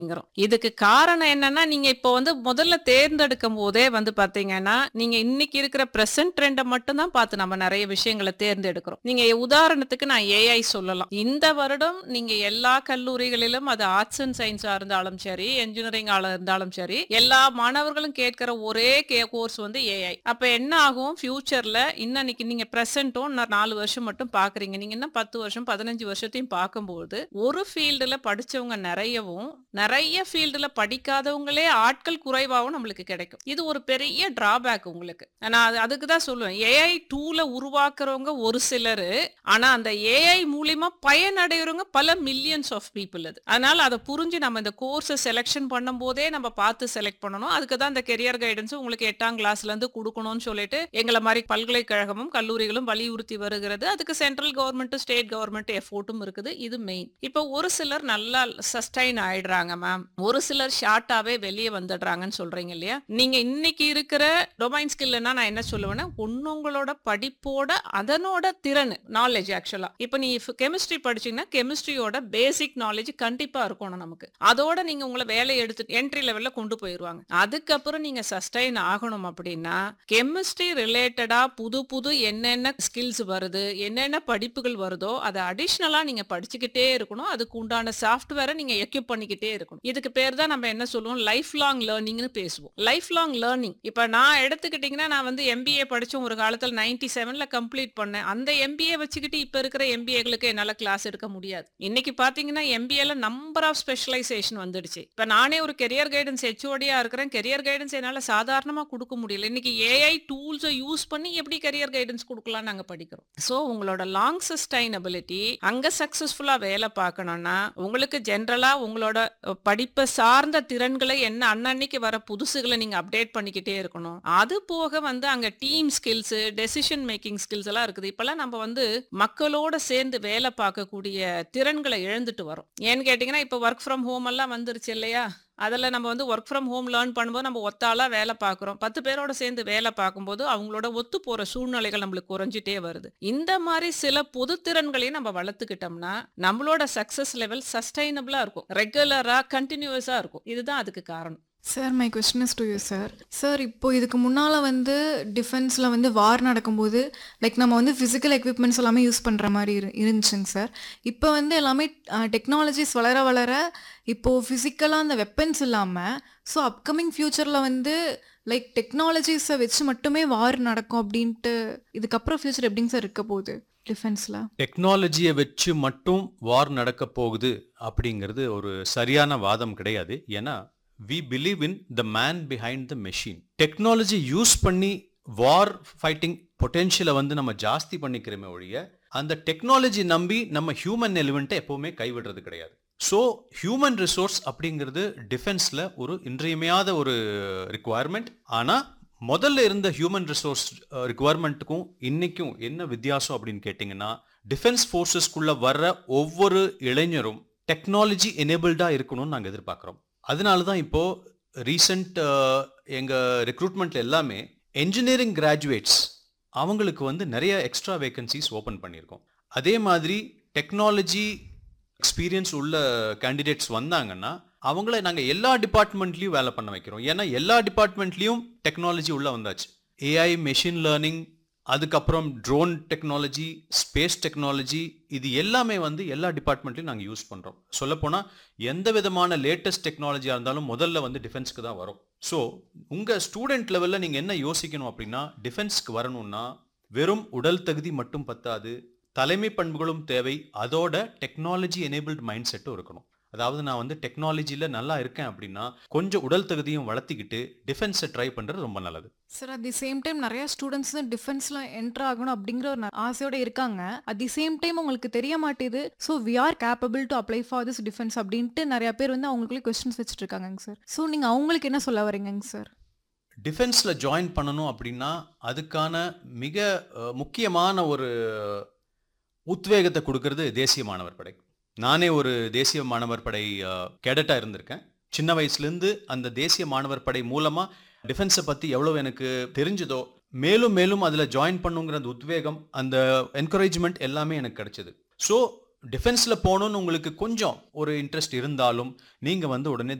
ங்கிறோம். இதுக்கு காரணம் என்னன்னா, நீங்க இப்போ வந்து முதல்ல தேர்ந்தெடுக்கும் போதே வந்து பார்த்தீங்கன்னா, நீங்க இன்னைக்கு இருக்கிற பிரசன்ட் ட்ரெண்ட மட்டும் தான் பார்த்து நம்ம நெறைய விஷயங்கள தேர்ந்தெடுக்கிறோம். நீங்க உதாரணத்துக்கு நான் ஏஐ சொல்லலாம். இந்த வருடம் நீங்க எல்லா கல்லூரிகளிலும் அது ஆர்ட்ஸ் அண்ட் சயன்ஸா இருந்தாலும் சரி, என்ஜினியரிங் ஆ இருந்தாலும் சரி, எல்லா மாணவர்களும் கேட்கிற ஒரே கே கோர்ஸ் வந்து ஏஐ. அப்ப என்ன ஆகும் ஃபியூச்சர்ல இன்னன்னைக்கு நீங்க பிரசன்ட்டும் இன்னும் 4 வருஷம் மட்டும் பார்க்குறீங்க. நீங்க இன்னும் 10 வருஷம், 15 வருஷத்தையும் பார்க்கும்போது, ஒரு ஃபீல்டுல படிச்சவங்க நெறையவும், நெறைய ஃபீல்டுல படிக்காதவங்களே ஆட்கள் குறைவாவும் நம்மளுக்கு கிடைக்கும். இது ஒரு பெரிய டிராபேக் உங்களுக்கு. நான் அது அதுக்கு தான் சொல்லுவேன். ஏஐ டூல உருவாக்குறவங்க ஒரு சிலரு. ஆனா அந்த ஏஐ மூலியமா பயனடைறவங்க பல மில்லியன்ஸ் ஆஃப் பீப்பிள் அது. அதனால அத புரிஞ்சு நம்ம இந்த கோர்ஸ செலக்ஷன் பண்ணும்போதே நம்ம பார்த்து செலக்ட் பண்ணணும். அதுக்கு தான் இந்த கெரியர் கைடன்ஸ் உங்களுக்கு 8ஆம் கிளாஸ்ல இருந்து குடுக்கணும்னு சொல்லிட்டு, எங்கள மாரி பல்கலைக்கழகமும், கல்லூரிகளும் வலியுறுத்தி வருகிறது. அதுக்கு சென்ட்ரல் கவர்ன்மெண்ட், ஸ்டேட் கவர்ன்மெண்ட் எஃபோர்ட்டும் இருக்குது. இது மெயின். இப்போ ஒரு சிலர் நல்லா சஸ்டைன் ஆயிடுறாங்க மேம். ஒரு சிலர் ஷார்ட்டாவே வெளிய வந்துடுறாங்கன்னு சொல்றீங்க இல்லையா? நீங்க இன்னைக்கு இருக்கிற டொமைன் ஸ்கில்னா நான் என்ன சொல்லுவேன்னா, உன்னவங்களோட படிப்போட அதனோட திறனு, நாலேட்ஜ் ஆக்சுவலா. இப்ப நீ ஃப் கெமிஸ்ட்ரி படிச்சீங்கன்னா, கெமிஸ்ட்ரியோட பேசிக் நாலேட்ஜ் கண்டிப்பா இருக்கணும் நமக்கு. அதோட நீங்க உங்கள வேலைய எடுத்து என்ட்ரி லெவல்ல கொண்டு போயிருவாங்க. அதுக்கப்புறம் நீங்க சஸ்டைன் ஆகணும் அப்படின்னா, கெமிஸ்ட்ரி ரிலேட்டடா புது புது என்னென்ன ஸ்கில்ஸ் வருது, என்னென்ன படிப்புகள் வருதோ, அத அடிஷனலா நீங்க படிச்சுக்கிட்டே இருக்கணும். அதுக்கு உண்டான சாஃப்ட்வேர நீங்க எக்யூப் பண்ணிக்கிட்டே இருக்கணும். இதுக்கு பேர் தான் நம்ம என்ன சொல்லுவோம், லைஃப் லாங் லேர்னிங்னு பேசுவோம். Life long learning. இப்ப நான் எடுத்துக்கிட்டீங்கன்னா, நான் வந்து எம்பிஏ படிச்சேன் ஒரு காலத்துல 97ல கம்ப்ளீட் பண்ணேன். அந்த எம்பிஏ வச்சுக்கிட்டு இப்ப இருக்கிற எம்பிஏகளுக்கு என்னால கிளாஸ் எடுக்க முடியாது. இன்னைக்கு பார்த்தீங்கன்னா, எம்பிஏல நம்பர் ஆஃப் ஸ்பெஷலைசேஷன் வந்துடுச்சு. இப்ப நானே ஒரு கெரியர் கைடன்ஸ் ஹெச்ஓடியா இருக்கிறேன். கெரியர் கைடன்ஸ் என்னால சாதாரணமா குடுக்க முடியல. இன்னைக்கு ஏஐ டூல்ஸ யூஸ் பண்ணி எப்படி கெரியர் கைடன்ஸ் குடுக்கலாம்னு நாங்க படிக்கிறோம். சோ உங்களோட லாங் சஸ்டைனபிலிட்டி அங்க சக்சஸ்ஃபுல்லா வேல பார்க்கணும்னா, உங்களுக்கு ஜெனரலா உங்களோட அ படிப்ப சார்ந்த திறன்களை என்ன அன்னன்னைக்கு வர புதுசுகள நீங்க அப்டேட் பண்ணிக்கிட்டே இருக்கணும். அது போக வந்து அங்க team skills, decision making skills எல்லாம் இருக்குது. இப்பல்லாம் நம்ம வந்து மக்களோட சேர்ந்து வேல பார்க்கக்கூடிய திறன்கள இழந்துட்டு வரோம். ஏன்னு கேட்டீங்கன்னா, இப்ப வொர்க் ஃப்ரம் ஹோம் எல்லாம் வந்துருச்சு இல்லையா? அதுல நம்ம வந்து வொர்க் ஃப்ரம் ஹோம் லேர்ன் பண்ணும்போது நம்ம ஒத்த ஆளா வேல பார்க்குறோம். 10 பேரோட சேர்ந்து வேல பார்க்கும்போது, அவங்களோட ஒத்து போற சூழ்நிலைகள் நம்மளுக்கு குறைஞ்சுட்டே வருது. இந்த மாரி சில பொது திறன்களையும் நம்ம வளர்த்துக்கிட்டோம்னா, நம்மளோட சக்சஸ் லெவல் சஸ்டைனபிளா இருக்கும். ரெகுலரா, கன்டினியூவஸா இருக்கும். இதுதான் அதுக்கு காரணம். Sir my question is to you sir. Sir இப்போ இதுக்கு முன்னால வந்து டிஃபென்ஸ்ல வந்து வார் நடக்கும்போது, லைக் நம்ம வந்து ஃபிசிக்கல் எக்விப்மெண்ட்ஸ் எல்லாமே யூஸ் பண்ற மாரி இரு இருந்துச்சுங்க சார். இப்போ வந்து எல்லாமே அ டெக்னாலஜிஸ் வளர வளர, இப்போ ஃபிசிக்கலா அந்த வெப்பன்ஸ் இல்லாம, ஸோ அப்கமிங் ஃபியூச்சர்ல வந்து லைக் டெக்னாலஜிஸ வச்சு மட்டுமே வார் நடக்கும் அப்படின்ட்டு, இதுக்கப்புறம் ஃபியூச்சர் எப்படிங்க சார் இருக்க போகுது டிஃபென்ஸ்ல? டெக்னாலஜிய வச்சு மட்டும் வார் நடக்க போகுது அப்படிங்கிறது ஒரு சரியான வாதம் கிடையாது. ஏன்னா, we believe in the man behind the machine. Technology use பண்ணி வார் ஃபைட்டிங் பொட்டென்ஷியல வந்து நம்ம ஜாஸ்தி பண்ணிக்கிறோமே ஒழிய, அந்த டெக்னாலஜி நம்பி நம்ம ஹியூமன் எலிமெண்ட்ட எப்பவுமே கைவிடுறது கிடையாது. ஸோ ஹியூமன் ரிசோர்ஸ் அப்படிங்கிறது டிஃபென்ஸ்ல ஒரு இன்றியமையாத ஒரு ரிக்வயர்மெண்ட். ஆனா, முதல்ல இருந்த ஹியூமன் ரிசோர்ஸ் அ ரிக்வயர்மெண்ட்டுக்கும் இன்னைக்கும் என்ன வித்தியாசம் அப்படின்னு கேட்டீங்கன்னா, டிஃபென்ஸ் ஃபோர்ஸஸ்க்குள்ள வர்ற ஒவ்வொரு இளைஞரும் டெக்னாலஜி எனேபிள்டா இருக்கணும்னு நாங்க எதிர்பார்க்கிறோம். அதனால தான் இப்போ ரீசென்ட் அ எங்க ரெக்ரூட்மெண்ட்ல எல்லாமே என்ஜினியரிங் கிராஜுவேட்ஸ் அவங்களுக்கு வந்து நெறைய எக்ஸ்ட்ரா வேக்கன்சிஸ் ஓப்பன் பண்ணியிருக்கோம். அதே மாதிரி டெக்னாலஜி எக்ஸ்பீரியன்ஸ் உள்ள கேண்டிடேட்ஸ் வந்தாங்கன்னா, அவங்கள நாங்க எல்லா டிபார்ட்மெண்ட்லயும் வேல பண்ண வைக்கிறோம். ஏன்னா, எல்லா டிபார்ட்மெண்ட்லயும் டெக்னாலஜி உள்ள வந்தாச்சு. ஏஐ, மெஷின் லேர்னிங், அதுக்கப்புறம் ட்ரோன் டெக்னாலஜி, ஸ்பேஸ் டெக்னாலஜி இது எல்லாமே வந்து எல்லா டிபார்ட்மெண்ட்லயும் நாங்க யூஸ் பண்றோம். சொல்லப்போனா, எந்த விதமான லேட்டஸ்ட் டெக்னாலஜியா இருந்தாலும் முதல்ல வந்து டிஃபென்ஸ்க்கு தான் வரும். ஸோ, உங்க ஸ்டூடண்ட் லெவல்ல நீங்க என்ன யோசிக்கணும் அப்படின்னா, டிஃபென்ஸ்க்கு வரணும்னா, வெறும் உடல் தகுதி மட்டும் பத்தாது. தலைமை பண்புகளும் தேவை. அதோட டெக்னாலஜி எனேபிள்ட் மைண்ட் செட்டும் இருக்கணும். அதாவது நான் வந்து டெக்னாலஜில நல்லா இருக்கேன் அப்படின்னா, கொஞ்சம் உடல் தகுதியும் வளர்த்திக்கிட்டு டிஃபென்ஸ ட்ரை பண்றது ரொம்ப நல்லது. Sir at the same time நெறைய ஸ்டூடண்ட்ஸ் டிஃபென்ஸ்ல என்டர் ஆகணும் அப்படிங்கிற ஒரு ந- ஆசையோட இருக்காங்க. அட் தி சேம் டைம் உங்களுக்கு தெரிய மாட்டேது. So we are capable to apply for this defence அப்படின்ட்டு நிறைய பேர் வந்து அவங்களுக்குள்ளே கொஸ்டின்ஸ் வச்சுட்டு இருக்காங்கங்க சார். ஸோ நீங்க அவங்களுக்கு என்ன சொல்ல வரீங்கங்க சார்? டிஃபென்ஸ்ல ஜாயின் பண்ணணும் அப்படின்னா, அதுக்கான மிக அ முக்கியமான ஒரு உத்வேகத்த குடுக்கறது தேசிய மாணவர் படை. நானே ஒரு தேசிய மாணவர் படை அ கேடட்டா இருந்திருக்கேன். சின்ன வயசுலேருந்து அந்த தேசிய மாணவர் படை மூலமா டிஃபென்ஸ பத்தி எவ்வளவு எனக்கு தெரிஞ்சதோ, மேலும் மேலும் அதுல ஜாயின் பண்ணுங்கிற அந்த உத்வேகம், அந்த என்கரேஜ்மென்ட் எல்லாமே எனக்கு கிடைச்சது. ஸோ டிஃபென்ஸில் போகணும்னு உங்களுக்கு கொஞ்சம் ஒரு இன்ட்ரெஸ்ட் இருந்தாலும் நீங்கள் வந்து உடனே